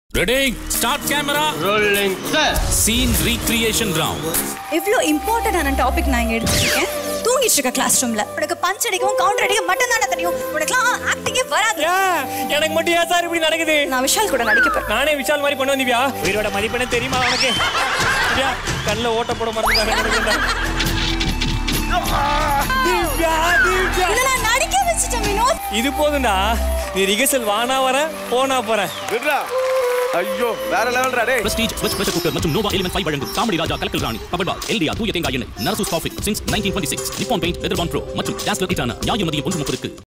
ready start camera rolling sir scene recreation round இவ்வளோ இம்பார்ட்டன்டான topic நான் இங்க எடுத்திருக்கேன் தூங்கிட்டு இருக்க கிளாஸ் ரூம்ல உனக்கு பஞ்ச் அடிக்கவும் கவுண்டர் அடிக்க மட்டும் தானே தெரியும் உனக்குலாம் ஆக்டிங்கே வராது ஏன் எனக்கு மட்டும் ஏன் சார் இப்படி நடக்குது நான் விஷால் கூட நடிக்க போறேன் நானே விஷால் மாதிரி பண்ண வந்தியா உயிரோட மதிப்பெண்ணே தெரியுமா உனக்கு திவ்யா கண்ணில் ஓட்ட போட மறந்துட்டாங்க திவ்யா திவ்யா இல்ல நான் நடிக்க வச்சுட்டேன் வினோத் இது போதும்டா நீ ரிகர்சல் வானா வர போனா போறேன் விட்றா ஐயோ வேற லெவல்ரா டேய் பிரஸ்டீஜ் வெஜ் பிரஷர் குக்கர் மற்றும் நோவா எலிமெண்ட் ஃபைவ் வழங்கும் காமெடி ராஜா கலக்கல் ராணி பபர்பா எல்டியா தூய தேங்காய் எண்ணெய் Narasus coffee since nineteen twenty six Nippon paint weather one pro மற்றும் டாஸ்லர் இட்டான நியாய மதியம் ஒன்று முப்பதுக்கு